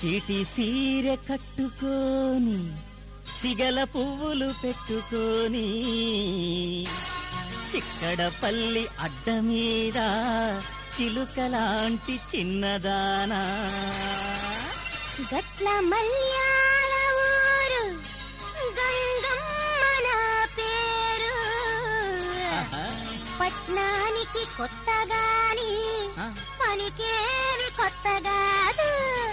చీటి సీర కట్టుకొని సిగల పువ్వులు పెట్టుకొని చిక్కడపల్లి అడ్డ మీద చిలుకలాంటి చిన్నదానా గట్ల మల్యాల ఊరు గంగమ్మ నా పేరు ఆహా. పట్నానికి కొత్తగాని ఆ. పనికేవి కొత్తగాదు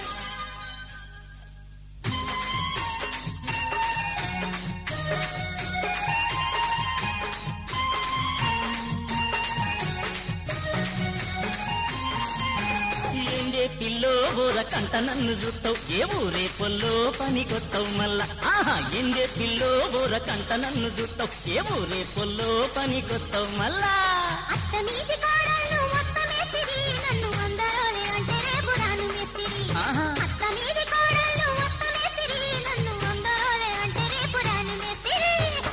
ఏందే పిల్లో ఊర కంట నన్ను చూస్తావు ఏ ఊరే పొల్లో పని కొత్తావు మళ్ళా ఆహా ఏందే పిల్లో ఊర కంట నన్ను చూస్తావు ఏ ఊరే పొల్లో పని కొత్తావు మళ్ళా అత్త మీది కోడళ్ళు మొత్తం ఎత్తిరి నన్ను అందరోలే అంటే రేపు రాను మెత్తిరి ఆహా. అత్త మీది కోడళ్ళు మొత్తం ఎత్తిరి నన్ను అందరోలే అంటే రేపు రాను మెత్తిరి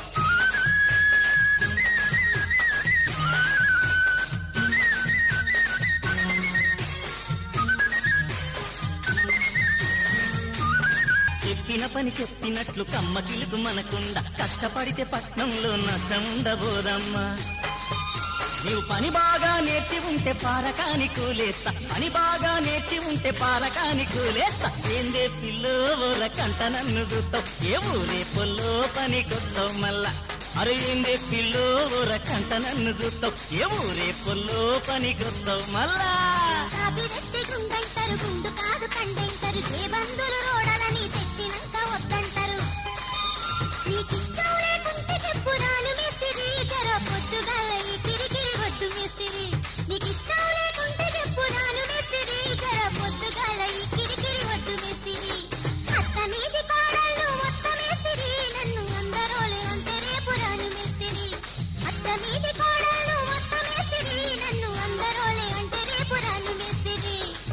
చెప్పిన పని చెప్పినట్లు కమ్మ కిలుకు మనకుండా కష్టపడితే పట్నంలో నష్టం ఉండబోదమ్మా నీవు పని బాగా నేర్చి ఉంటే పారకాని కూలేస్తా పని బాగా నేర్చి ఉంటే పారకాని కూలేస్తా ఏందే పిల్లో ఊర కంట నన్ను చూస్తావు ఏ ఊరే పొల్లో పని కొత్తావు మళ్ళా అరే ఏందే పిల్లో ఊర కంట నన్ను చూస్తావు ఏ ఊరే పొల్లో పని కొత్తావు మళ్ళా కాపిరెత్తి గుండంటారు గుండు కాదు కండంటారు ఏ బంధులు రోడలని తెచ్చినాక వద్దంటారు నీకిష్టం లేకుంటే చెప్పు రాను మేస్తిరి జర పొద్దుగా ఈ తిరిగి వద్దు మేస్తిరి నీకిష్టం లేకుంటే చెప్పు రాను మేస్తిరి జర పొద్దుగా ఈ కిరికిరి వద్దు మేస్తిరి అత్త మీది కోడళ్ళు మొత్తం మేస్తిరి నన్ను అందరోలు అంటే రేపు రాను మేస్తిరి అత్త మీది కోడళ్ళు మొత్తం మేస్తిరి నన్ను అందరోలే అంటే రేపు రాను మేస్తిరి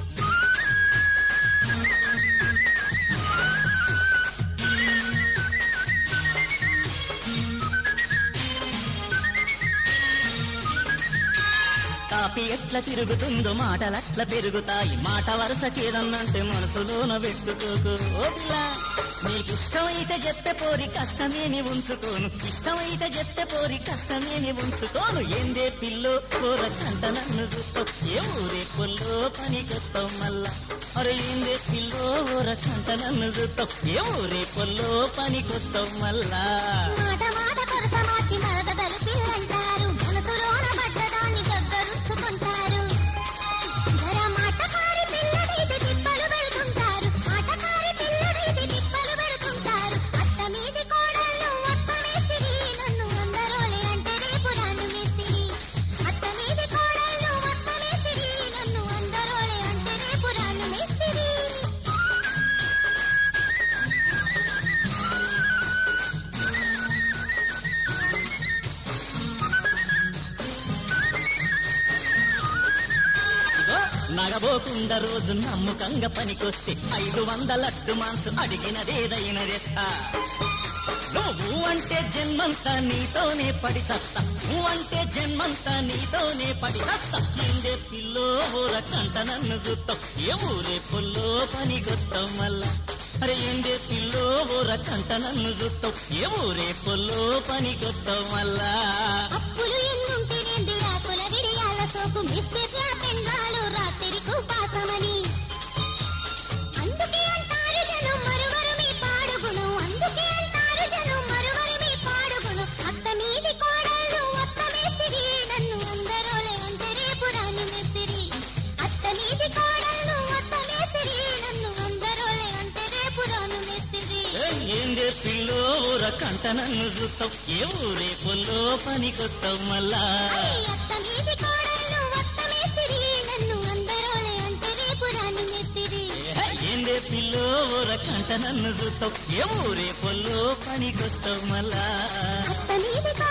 కాపీ ఎట్లా తిరుగుతుందో మాటలట్లా పెరుగుతాయి మాట వరుసకేదన్నంటే మనసులోన పెట్టుకోకు ఓ పిల్ల నీకు ఇష్టమైతే చెప్పే పోరి కష్టమేమి ఉంచుకోను ఇష్టమైతే చెప్పే పోరి కష్టమేమి ఉంచుకోను ఏందే పిల్లో కూర కంట నన్ను చూస్తావు ఏ ఊరే పొల్లో పని కొత్తావు మళ్ళా అరే ఏందే పిల్లో ఊర కంట నన్ను చూస్తావు ఏ ఊరే పొల్లో పని కొత్తావు మళ్ళా మాట మాట కొరస మార్చి మరదలు పిల్లంటారు మనసులోన పడ్డదాన్ని దగ్గరుచ్చుకుంటారు జర మాటకారి పిల్లడైతే తిప్పలు పెడుతుంటారు మాటకారి పిల్లడైతే తిప్పలు పెడుతుంటారు అత్త మీది కోడళ్ళు అత్త మేస్తిరి నన్ను అందరోలే అంటే రేపు రాను మేస్తిరి అత్త మీది కోడళ్ళు అత్త మేస్తిరి నన్ను అందరోలే అంటే రేపు రాను మేస్తిరి ఇదిగో నగబోకుండా రోజు నమ్ముకంగా పనికొస్తే ఐదు వందలట్టు మాంసు అడిగినదేదైనా తెస్తా నువ్వు అంటే జన్మంతా నీతోనే పడి చస్తా నువ్వంటే జన్మంతా నీతోనే పడి చస్తా ఏందే పిల్లో ఊర కంట నన్ను చూస్తావు ఏ ఊరే పొల్లో పని కొత్తావు మళ్ళా అరే ఏందే పిల్లో ఊర కంట నన్ను చూస్తావు ఏ ఊరే పొల్లో పని కొత్తావు మళ్ళా అప్పులు ఎన్నుంటే నింది ఆకుల విడియాల సోకు మిస్టర్ల పెండాలు రాత్రికి పాసమని అందుకే అంటారు జనం మరువరు మీ పాడుగుణం అందుకే అంటారు జనం మరువరు మీ పాడుగుణం అత్త మీది కోడళ్ళు అత్త మేస్తిరి నన్ను అందరోలే అంటే రేపు రాను మేస్తిరి అత్త మీది కోడళ్ళు అత్త మేస్తిరి నన్ను అందరోలే అంటే రేపు రాను మేస్తిరి ఏయ్, ఏందే పిల్లో ఊర కంట నన్ను చూస్తావు ఏ ఊరే పొల్లో పని కొత్తావు మళ్ళా అత్త మీది కోడళ్ళు అత్త మేస్తిరి నన్ను అందరోలే అంటే రేపు రాను మేస్తిరి ఏ, ఏందే పిల్లో ఊర కంట నన్ను చూస్తావు ఏ ఊరే పొల్లో పని కొత్తావు మళ్ళా అత్త మీది